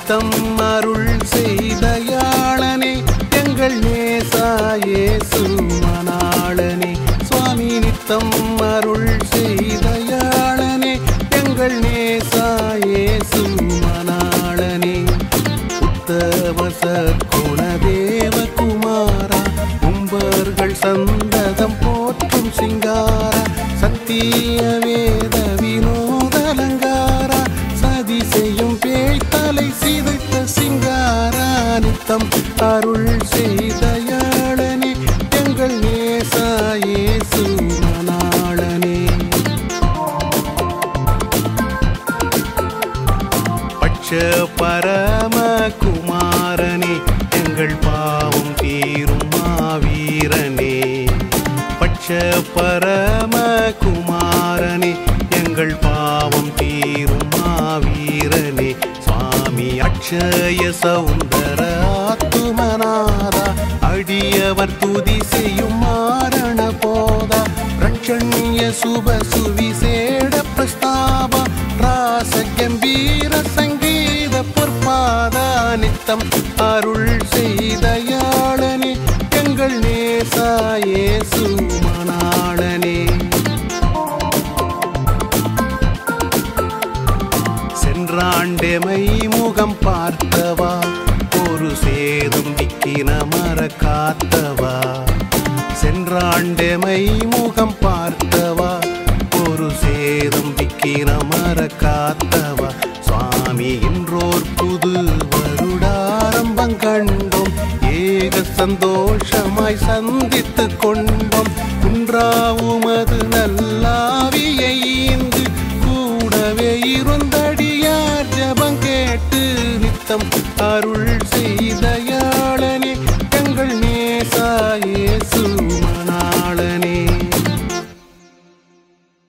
நித்தம் அருள் செய்தயாளனே எங்கள் நேசாயேசு மணாளனே சுவாமி நித்தம் அருள் செய்தயாளனே எங்கள் நேசாயேசு மணாளனே உத்தவச குணதேவ குமாரா கும்பர்கள் சந்ததம் போற்றும் சிங்காரா சத்திய வேத வினோதலங்காரா சதி செய்யும் பேய் தலை சிதைத்த சிங்காரா நித்தம் அருள் செய்தயாளனே எங்கள் நேசாயேசு மணாளனே பட்ச பரம குமாரனே எங்கள் பாவம் தீரும் மாவீரனே பட்ச பரம குமாரனே எங்கள் பாவம் தீரும் மாவீரனே சுவாமி அக்ஷய சௌந்தர ஆத்துமநாதா அடியவர் துதி செய்யும் மாரண போதா ரட்சண்ய சுப சுவிசேட பிரஸ்தாப ராச கம்பீர சங்கீத பொற்பாதா நித்தம் அருள் செய்தயாளனே எங்கள் நேசாயேசு மணாளனே சென்றாண்டெமை முகம் பார்த்தவா ஒரு சேதும் திக்கின மர காத்தவா சென்றாண்டெமை முகம் பார்த்தவா ஒரு சேதும் திக்கின மர காத்தவா சுவாமி இன்றோர் புது வருடாரம்பம் கண்டோம் ஏக சந்தோஷமாய் சந்தித்து கொண்டோம் குன்றாவுமது நல்லாவியை ஈந்து கூடவே இருந்தடியார் ஜபம் கேட்டு நித்தம்